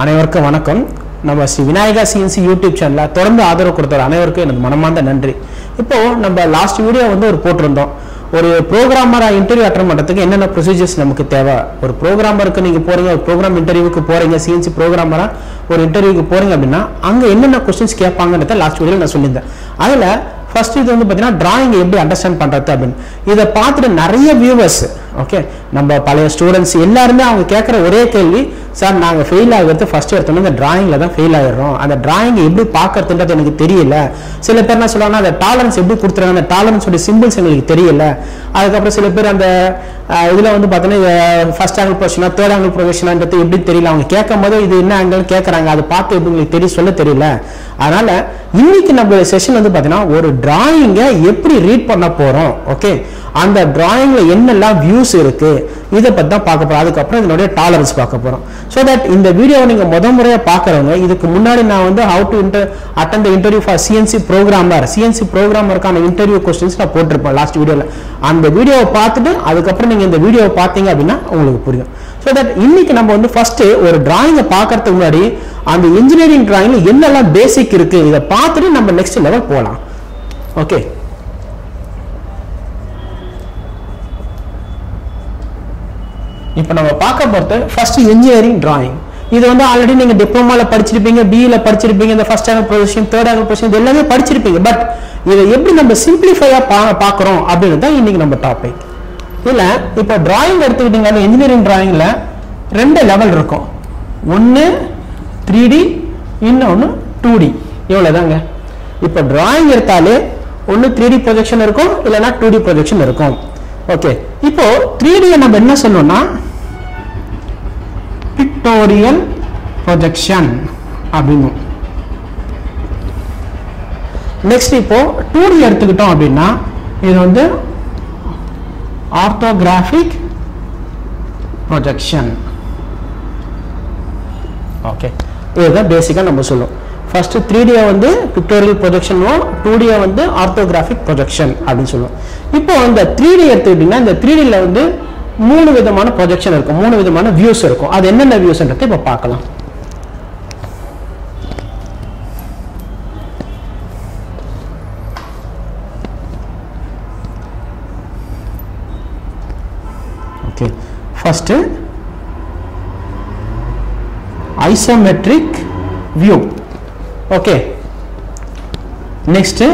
அனைவருக்கும் வணக்கம் நம்ம ஸ்ரீ விநாயகா சிஎன்சி யூடியூப் சேனலில் தொடர்ந்து ஆதரவு கொடுத்தவர் அனைவருக்கும் எனது மனமார்ந்த நன்றி இப்போ நம்ம லாஸ்ட் வீடியோ வந்து ஒரு போட்டிருந்தோம் ஒரு ப்ரோக்ராமராக இன்டர்வியூ அட்டன் பண்ணுறதுக்கு என்னென்ன ப்ரொசீஜர்ஸ் நமக்கு தேவை ஒரு ப்ரோக்ராமருக்கு நீங்கள் போகிறீங்க ஒரு ப்ரோக்ராம் இன்டர்வியூக்கு போகிறீங்க சிஎன்சி ப்ரோக்ராமராக ஒரு இன்டர்வியூக்கு போகிறீங்க அப்படின்னா அங்கே என்னென்ன கொஸ்டின்ஸ் கேட்பாங்கன்றத லாஸ்ட் வீடியோவில் நான் சொல்லியிருந்தேன் அதில் ஃபர்ஸ்ட் இது வந்து பார்த்தீங்கன்னா டிராயிங் எப்படி அண்டர்ஸ்டாண்ட் பண்ணுறது அப்படின்னு இதை பார்த்துட்டு நிறைய வியூவர்ஸ் ஓகே நம்ம பழைய ஸ்டூடெண்ட்ஸ் எல்லாருமே அவங்க கேட்குற ஒரே கேள்வி சார் நாங்கள் ஃபெயில் ஆகிறது ஃபர்ஸ்ட் எடுத்தோன்னே இந்த டிராயிங்கில் தான் ஃபெயில் ஆகிடுறோம் அந்த டிராயிங் எப்படி பார்க்கறதுன்றது எனக்கு தெரியல சில பேர் என்ன சொல்லுவாங்கன்னா அந்த டாலரன்ஸ் எப்படி கொடுத்துருக்காங்க அந்த டாலரன்ஸோட சிம்பிள்ஸ் எங்களுக்கு தெரியல அதுக்கப்புறம் சில பேர் அந்த இதில் வந்து பார்த்தீங்கன்னா ஃபர்ஸ்ட் ஆங்கிள் ப்ரொஃபஷனா தேர்ட் ஆங்கிள் ப்ரொஃபஷனான்றது எப்படி தெரியல அவங்க கேட்கும் போது இது என்ன ஆங்கிள் கேட்குறாங்க அதை பார்த்து எப்படி உங்களுக்கு தெரிய சொல்ல தெரியல அதனால இன்னைக்கு நம்ம செஷன் வந்து பார்த்தீங்கன்னா ஒரு டிராயிங்கை எப்படி ரீட் பண்ண போகிறோம் ஓகே அந்த டிராயிங்கில் என்னெல்லாம் வியூஸ் இருக்கு இதை பற்றி தான் பார்க்க போகிறோம் அதுக்கப்புறம் இதனுடைய டாலரன்ஸ் பார்க்க போகிறோம் ஸோ தட் இந்த வீடியோவை நீங்கள் முத முறையாக பார்க்குறவங்க இதுக்கு முன்னாடி நான் வந்து how to inter attend the interview for CNC programmer CNC ப்ரோக்ராமருக்கான இன்டர்வியூ கொஸ்டின்ஸ் நான் போட்டிருப்பேன் லாஸ்ட் வீடியோவில் அந்த வீடியோவை பார்த்துட்டு அதுக்கப்புறம் நீங்கள் இந்த வீடியோவை பார்த்தீங்க அப்படின்னா உங்களுக்கு புரியும் ஸோ தட் இன்னைக்கு நம்ம வந்து ஃபர்ஸ்ட் ஒரு டிராயிங்கை பார்க்கறதுக்கு முன்னாடி அந்த இன்ஜினியரிங் டிராயிங்ல என்னெல்லாம் பேசிக் இருக்கு இதை பார்த்துட்டு நம்ம நெக்ஸ்ட் லெவல் போகலாம் ஓகே இப்போ நம்ம பார்க்க போகிறது ஃபர்ஸ்ட் இன்ஜினியரிங் டிராயிங் இது வந்து ஆல்ரெடி நீங்க டிப்ளமால படிச்சிருப்பீங்க பிஇல படிச்சிருப்பீங்க இந்த first angle position third angle position இது எல்லாமே படிச்சிருப்பீங்க பட் இதை எப்படி நம்ம சிம்பிளிஃபையா பா பார்க்குறோம் அப்படின்னு தான் இன்னைக்கு நம்ம டாபிக் இதில் இப்போ டிராயிங் எடுத்துக்கிட்டீங்கன்னா இன்ஜினியரிங் டிராயிங்கில் ரெண்டு லெவல் இருக்கும் ஒன்று த்ரீ டி இன்னொன்று டூ டி இவ்வளோதாங்க இப்போ டிராயிங் எடுத்தாலே ஒன்று த்ரீ டி ப்ரொஜெக்ஷன் இருக்கும் இல்லைன்னா டூ டி ப்ரொஜெக்ஷன் இருக்கும் ஓகே இப்போ த்ரீ டியை நம்ம என்ன சொல்லணும்னா பிக்டோரியல் ப்ரொஜெக்ஷன் அப்படின்னு நெக்ஸ்ட் இப்போ டூ டி எடுத்துக்கிட்டோம் அப்படின்னா இது வந்து ஆர்த்தோகிராஃபிக் ப்ரொஜெக்ஷன் ஓகே இதுதான் பேசிக்காக நம்ம சொல்லுவோம் ஃபர்ஸ்ட் த்ரீ டியை வந்து பிக்டோரியல் ப்ரொஜெக்ஷனும் டூ டியை வந்து ஆர்த்தோகிராஃபிக் ப்ரொஜெக்ஷன் அப்படின்னு சொல்லுவோம் இப்போ இந்த த்ரீ டி எடுத்துக்கிட்டிங்கன்னா இந்த த்ரீ டியில் வந்து மூணு விதமான ப்ரொஜெக்ஷன் இருக்கும் மூணு விதமான வியூஸ் இருக்கும் அது என்னென்ன வியூஸ்ன்றதை இப்போ பார்க்கலாம் okay first isometric view okay next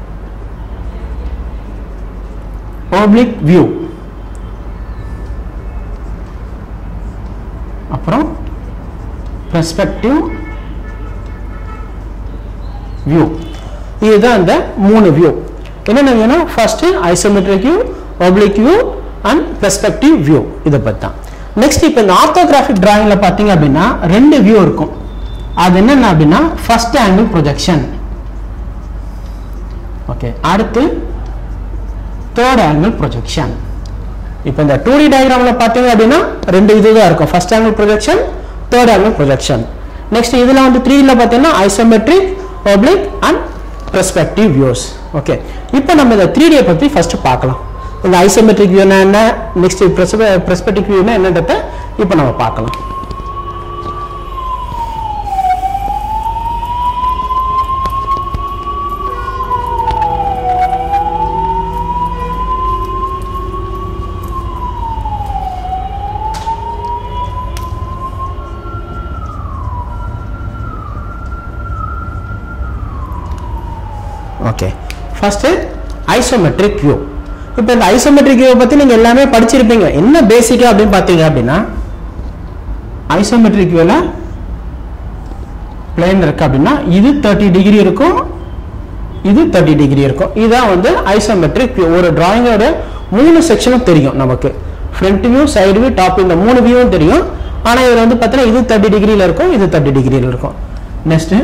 oblique view அப்புறம் பெர்ஸ்பெக்டிவ் வியூ இதுதான் இந்த மூணு வியூ என்னென்ன வியூனா first isometric view oblique view and perspective view இதை பற்றி தான் நெக்ஸ்ட் இப்போ இந்த ஆர்த்தோகிராஃபிக் டிராயிங்கில் பார்த்தீங்க அப்படின்னா ரெண்டு வியூ இருக்கும் அது என்னென்ன அப்படின்னா ஃபர்ஸ்ட் ஆங்கிள் ப்ரொஜெக்ஷன் ஓகே அடுத்து தேர்ட் ஆங்கிள் ப்ரொஜெக்ஷன் இப்போ இந்த டூ டி டயக்ராமில் பார்த்தீங்க அப்படின்னா ரெண்டு இது தான் இருக்கும் first angle projection third angle projection next இதில் வந்து த்ரீ ல பார்த்தீங்கன்னா isometric oblique and perspective views okay இப்போ நம்ம இந்த த்ரீ டியை பற்றி ஃபர்ஸ்ட் பார்க்கலாம் இந்த ஐசோமெட்ரிக் வியூனா என்ன நெக்ஸ்ட் பெர்ஸ்பெக்டிவ் வியூனா என்னன்றத இப்போ நம்ம பார்க்கலாம் ஓகே ஃபர்ஸ்ட் ஐசோமெட்ரிக் வியூ இப்போ இந்த ஐசோமெட்ரிக் வியூவை பற்றி நீங்கள் எல்லாமே படிச்சிருப்பீங்க என்ன பேசிக்காக அப்படின்னு பார்த்தீங்க அப்படின்னா ஐசோமெட்ரிக் வியூவில் பிளேன் இருக்கு அப்படின்னா இது தேர்ட்டி டிகிரி இருக்கும் இது தேர்ட்டி டிகிரி இருக்கும் இதுதான் வந்து ஐசோமெட்ரிக் வியூ ஒரு டிராயிங்கோட மூணு செக்ஷனும் தெரியும் நமக்கு front view side view top இந்த மூணு வியூவும் தெரியும் ஆனால் இதில் வந்து பார்த்தீங்கன்னா இது தேர்ட்டி டிகிரியில் இருக்கும் இது தேர்ட்டி டிகிரியில் இருக்கும் நெக்ஸ்ட்டு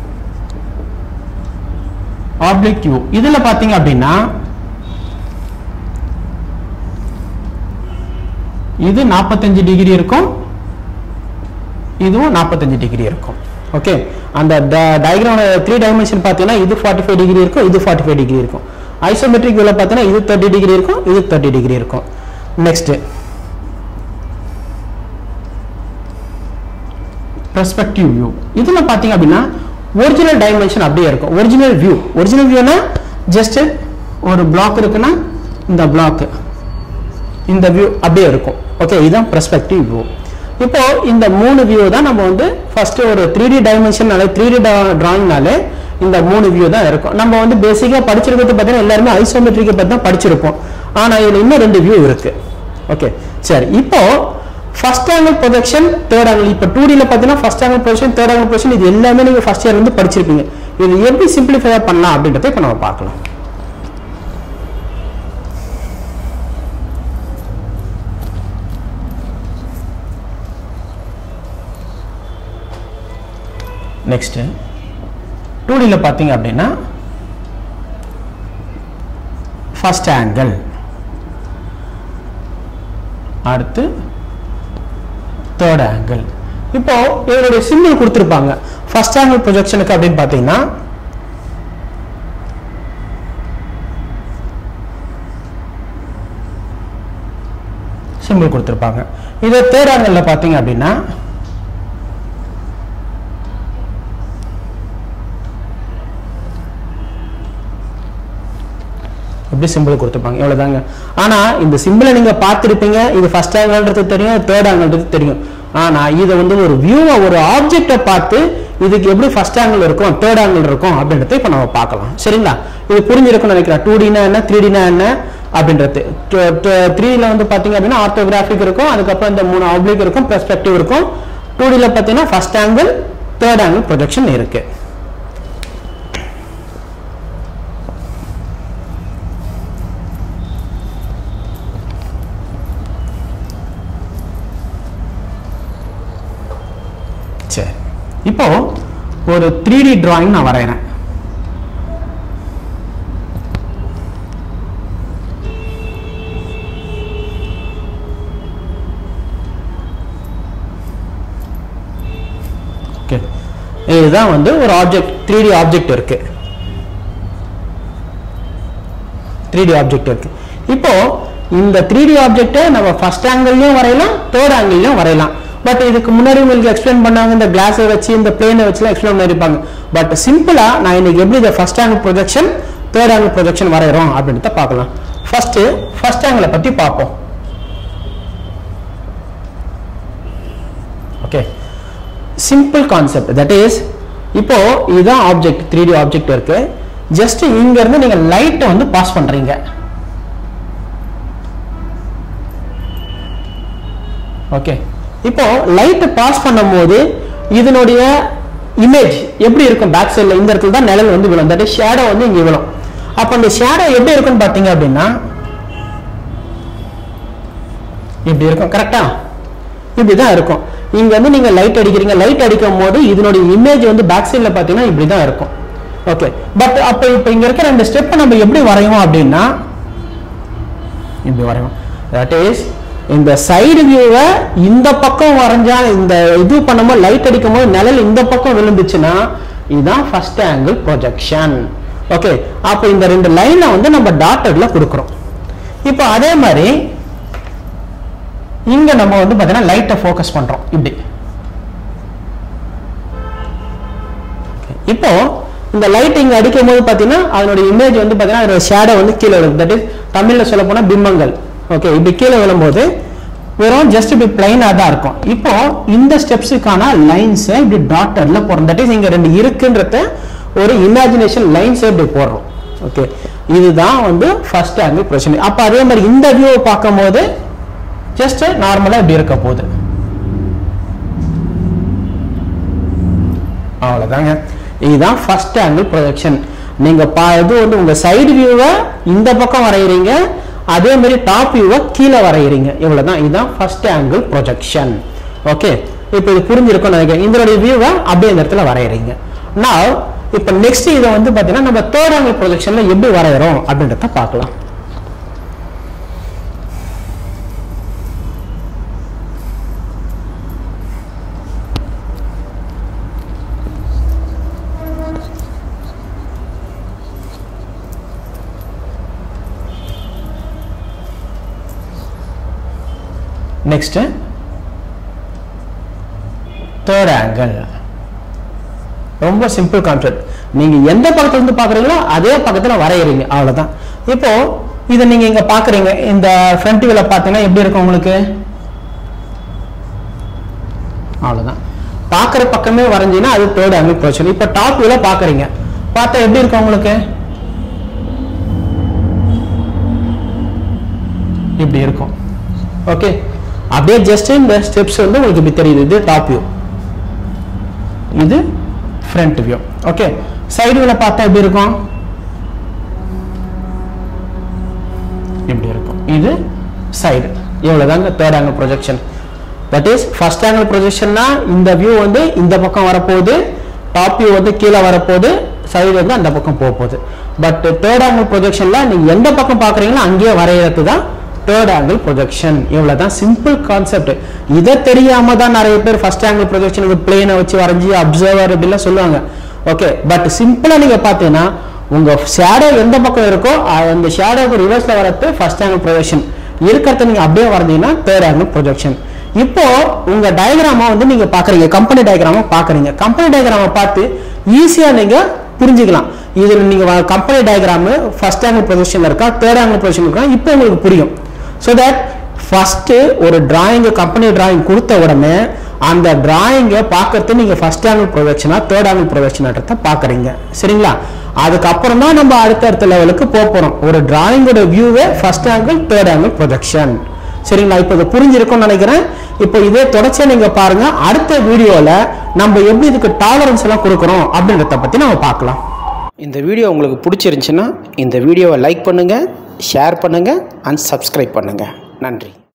ஆப்ளிக் வியூ இதுல பாத்தீங்க அப்படின்னா இது 45 டிகிரி இருக்கும் இதுவும் 45 டிகிரி இருக்கும் ஓகே அந்த டயக்ராம் த்ரீ டைமென்ஷன் பார்த்தீங்கன்னா இது 45 டிகிரி இருக்கும் இது 45 டிகிரி இருக்கும் ஐசோமெட்ரிக் வியூல பார்த்தீங்கன்னா இது 30 டிகிரி இருக்கும் இது 30 டிகிரி இருக்கும் நெக்ஸ்ட் பெர்ஸ்பெக்டிவ் வியூ இதுல பாத்தீங்க அப்படின்னா ஒரிஜினல் டைமென்ஷன் அப்படியே இருக்கும் ஒரிஜினல் வியூ ஒரிஜினல் வியூனா ஜஸ்ட் ஒரு பிளாக் இருக்குன்னா இந்த பிளாக் இந்த வியூ அப்படியே இருக்கும் ஓகே இதுதான் பெர்ஸ்பெக்டிவ் வியூ இப்போ இந்த மூணு வியூ தான் நம்ம வந்து ஃபர்ஸ்ட் ஒரு த்ரீ டி டைமென்ஷன்னாலே த்ரீ டி டிராயிங்னாலே இந்த மூணு வியூ தான் இருக்கும் நம்ம வந்து பேசிக்காக படிச்சிருக்கிறது பார்த்தீங்கன்னா எல்லாருமே ஐசோமெட்ரிக்கை பற்றி தான் படிச்சிருப்போம் ஆனால் இதில் இன்னும் ரெண்டு வியூ இருக்கு ஓகே சரி இப்போ first angle projection third angle இப்போ டூ டியில் பார்த்தீங்கன்னா first angle projection third angle projection இது எல்லாமே நீங்கள் ஃபர்ஸ்ட் இயர் வந்து படிச்சிருப்பீங்க இது எப்படி சிம்பிளிஃபை பண்ணலாம் அப்படின்றத இப்போ நம்ம பார்க்கலாம் நெக்ஸ்ட் டூ டியில் பார்த்தீங்க அப்படின்னா ஃபர்ஸ்ட் ஆங்கிள் அடுத்து தேர்ட் ஆங்கிள் இப்போ இதனுடைய சிம்பிள் கொடுத்துருப்பாங்க ஃபர்ஸ்ட் ஆங்கிள் ப்ரொஜெக்ஷனுக்கு அப்படின்னு பார்த்தீங்கன்னா சிம்பிள் கொடுத்துருப்பாங்க இதே தேர்ட் ஆங்கிளில் பார்த்தீங்க அப்படின்னா இப்படி சிம்பிள் கொடுத்துருப்பாங்க இவ்வளவுதாங்க ஆனா இந்த சிம்பிளை நீங்க பார்த்திருப்பீங்க இது ஃபர்ஸ்ட் ஆங்கிள்ன்றது தெரியும் தேர்ட் ஆங்கிள்ன்றது தெரியும் ஆனா இதை வந்து ஒரு வியூவை ஒரு ஆப்ஜெக்டை பார்த்து இதுக்கு எப்படி ஃபர்ஸ்ட் ஆங்கிள் இருக்கும் தேர்ட் ஆங்கிள் இருக்கும் அப்படின்றத இப்போ நம்ம பார்க்கலாம் சரிங்களா இது புரிஞ்சிருக்கும்னு நினைக்கிறேன் டூ டினா என்ன த்ரீ டினா என்ன அப்படின்றது த்ரீல வந்து பாத்தீங்க அப்படின்னா ஆர்த்தோகிராஃபிக் இருக்கும் அதுக்கப்புறம் இந்த மூணு ஆப்ளிக் இருக்கும் பெர்ஸ்பெக்டிவ் இருக்கும் டூ டில பார்த்தீங்கன்னா first angle third angle projection இருக்கு சரி இப்போ ஒரு த்ரீ டி டிராயிங் நான் வரைகிறேன் ஓகே இதுதான் வந்து ஒரு ஆப்ஜெக்ட் த்ரீ டி ஆப்ஜெக்ட் இருக்கு த்ரீ டி ஆப்ஜெக்ட் இருக்கு இப்போ இந்த த்ரீ டி ஆப்ஜெக்ட்டை நம்ம ஃபர்ஸ்ட் ஆங்கிள்லையும் வரையலாம் தேர்ட் ஆங்கிள்லையும் வரையலாம் பட் இதுக்கு முன்னாடி உங்களுக்கு எக்ஸ்பிளைன் பண்ணாங்க இந்த கிளாஸை வச்சு இந்த பிளேனை வச்சுலாம் எக்ஸ்பிளைன் பண்ணியிருப்பாங்க பட் சிம்பிளா நான் இன்னைக்கு எப்படி இந்த first angle projection third angle projection வரைகிறோம் அப்படின்றத பார்க்கலாம் ஃபர்ஸ்ட் ஃபர்ஸ்ட் ஆங்கிளை பத்தி பார்ப்போம் okay simple concept that is இப்போ இதுதான் ஆப்ஜெக்ட் த்ரீ டி ஆப்ஜெக்ட் இருக்கு ஜஸ்ட் இங்க இருந்து நீங்க லைட்டை வந்து பாஸ் பண்றீங்க ஓகே இப்போ லைட் பாஸ் பண்ணும்போது இதனுடைய இமேஜ் எப்படி இருக்கும் பேக் சைடில் இந்த இடத்துல தான் நிழல் வந்து விழும் தட் ஷேடோ வந்து இங்க விழும் அப்போ அந்த ஷேடோ எப்படி இருக்கும்னு பார்த்தீங்க அப்படின்னா இப்படி இருக்கும் கரெக்டா இப்படிதான் இருக்கும் இங்க வந்து நீங்க லைட் அடிக்கிறீங்க லைட் அடிக்கும் போது இதனுடைய இமேஜ் வந்து பேக் சைட்ல பாத்தீங்கன்னா இப்படிதான் இருக்கும் ஓகே பட் அப்ப இப்ப இங்க இருக்கிற இந்த ஸ்டெப் நம்ம எப்படி வரைவோம் அப்படின்னா இப்படி வரைவோம் தட் இஸ் இந்த சைடு வியூவை இந்த பக்கம் வரைஞ்சா இந்த இது பண்ணும்போது லைட் அடிக்கும் போது நிழல் இந்த பக்கம் விழுந்துச்சுன்னா இதுதான் ஃபர்ஸ்ட் ஆங்கிள் ப்ரொஜெக்ஷன் ஓகே அப்போ இந்த ரெண்டு லைனை வந்து நம்ம டாட்டர்ல கொடுக்குறோம் இப்போ அதே மாதிரி இங்க நம்ம வந்து பார்த்தீங்கன்னா லைட்டை ஃபோக்கஸ் பண்றோம் இப்படி இப்போ இந்த லைட் இங்க அடிக்கும் போது பார்த்தீங்கன்னா அதனுடைய இமேஜ் வந்து பார்த்தீங்கன்னா அதோட ஷேடோ வந்து கீழே விழுது தட் இஸ் தமிழ்ல சொல்ல போனா பிம்பங்கள் ஓகே இப்படி கீழே விழும்போது வெறும் ஜஸ்ட் இப்படி பிளைனா தான் இருக்கும் இப்போ இந்த ஸ்டெப்ஸுக்கான லைன்ஸை இப்படி டாட்டர்ல போடுறோம் தட் இஸ் இங்க ரெண்டு இருக்குன்றத ஒரு இமேஜினேஷன் லைன்ஸை இப்படி போடுறோம் ஓகே இதுதான் வந்து ஃபர்ஸ்ட் ஆங்கிள் பிரச்சனை அப்போ அதே மாதிரி இந்த வியூவை பார்க்கும்போது ஜஸ்ட் நார்மலா இப்படி இருக்க போகுது அவ்வளவுதாங்க இதுதான் ஃபர்ஸ்ட் ஆங்கிள் ப்ரொஜெக்ஷன் நீங்க பா இது வந்து உங்க சைடு வியூவை இந்த பக்கம் வரைகிறீங்க அதே மாதிரி டாப் வியூவை கீழே வரைகிறீங்க இவ்வளவுதான் இதுதான் ஃபர்ஸ்ட் ஆங்கிள் ப்ரொஜெக்ஷன் ஓகே இப்போ இது புரிஞ்சிருக்கும்னு நினைக்கிறேன் இதனுடைய வியூவை அப்படியே இந்த இடத்துல வரைகிறீங்க நான் இப்போ நெக்ஸ்ட் இதை வந்து பார்த்தீங்கன்னா நம்ம தேர்ட் ஆங்கிள் ப்ரொஜெக்ஷன்ல எப்படி வரைகிறோம் அப்படின்றத பார்க்கலாம் நெக்ஸ்ட் தேர்ட் ஆங்கிள் ரொம்ப சிம்பிள் கான்செப்ட் நீங்க எந்த பக்கத்துல இருந்து பாக்குறீங்களோ அதே பக்கத்துல வரையறீங்க அவ்வளவுதான் இப்போ இதை நீங்க இங்க பாக்குறீங்க இந்த ஃப்ரண்ட் வியூல பாத்தீங்கன்னா எப்படி இருக்கும் உங்களுக்கு அவ்வளவுதான் பாக்குற பக்கமே வரைஞ்சீங்கன்னா அது தேர்ட் ஆங்கிள் ப்ரொஜெக்ஷன் இப்போ டாப் வியூல பாக்குறீங்க பார்த்தா எப்படி இருக்கும் உங்களுக்கு இப்படி இருக்கும் ஓகே அப்படியே ஜஸ்ட் இந்த ஸ்டெப்ஸ் வந்து உங்களுக்கு இப்படி தெரியுது இது டாப் வியூ இது ஃப்ரண்ட் வியூ ஓகே சைடு வியூல பார்த்தா எப்படி இருக்கும் இப்படி இருக்கும் இது சைடு இவ்வளவுதாங்க third angle projection that is first angle ப்ரொஜெக்ஷன்னா இந்த வியூ வந்து இந்த பக்கம் வரப்போகுது டாப் வியூ வந்து கீழே வரப்போகுது சைடு வந்து அந்த பக்கம் போக போகுது பட் தேர்ட் ஆங்கிள் ப்ரொஜெக்ஷன்ல நீங்க எந்த பக்கம் பாக்குறீங்களோ அங்கேயே வரையறது தான் தேர்ட் ஆங்கிள் ப்ரொஜெக்ஷன் இவ்வளவுதான் சிம்பிள் கான்செப்ட் இதை தெரியாம தான் நிறைய பேர் ஃபர்ஸ்ட் ஆங்கிள் ப்ரொஜெக்ஷனுக்கு பிளேனை வச்சு வரைஞ்சி அப்சர்வர் இப்படிலாம் சொல்லுவாங்க ஓகே பட் சிம்பிளா நீங்க பார்த்தீங்கன்னா உங்க ஷேடோ எந்த பக்கம் இருக்கோ அ- அந்த ஷேடோக்கு ரிவர்ஸ்ல வரது ஃபர்ஸ்ட் ஆங்கிள் ப்ரொஜெக்ஷன் இருக்கிறத நீங்க அப்படியே வரைஞ்சீங்கன்னா தேர்ட் ஆங்கிள் ப்ரொஜெக்ஷன் இப்போ உங்க டயக்ராமா வந்து நீங்க பாக்குறீங்க கம்பெனி டயக்ராமா பாக்குறீங்க கம்பெனி டயக்ராமா பார்த்து ஈஸியா நீங்க புரிஞ்சுக்கலாம் இதுல நீங்க company diagram first angle projection இருக்கா தேர்ட் ஆங்கிள் ப்ரொஜெக்ஷன் இருக்கா இப்போ உங்களுக்கு புரியும் ஸோ தட் ஃபர்ஸ்ட் ஒரு டிராயிங் கம்பெனி டிராயிங் கொடுத்த உடனே அந்த டிராயிங்கை பார்க்கறது நீங்க ஃபர்ஸ்ட் ஆங்கிள் ப்ரொஜெக்ஷனா தேர்ட் ஆங்கிள் ப்ரொஜெக்ஷனாட்டத்தை பார்க்குறீங்க சரிங்களா அதுக்கப்புறம் தான் நம்ம அடுத்தடுத்த லெவலுக்கு போக போறோம் ஒரு டிராயிங்கோட வியூவே first angle third angle projection சரிங்களா இப்போ இது புரிஞ்சிருக்கும்னு நினைக்கிறேன் இப்போ இதே தொடர்ச்சியா நீங்க பாருங்க அடுத்த வீடியோல நம்ம எப்படி இதுக்கு டாலரன்ஸ் எல்லாம் கொடுக்குறோம் அப்படின்றத பத்தி நம்ம பார்க்கலாம் இந்த வீடியோ உங்களுக்கு பிடிச்சிருந்துச்சுன்னா இந்த வீடியோவை லைக் பண்ணுங்க ஷேர் பண்ணுங்க அண்ட் சப்ஸ்கிரைப் பண்ணுங்க நன்றி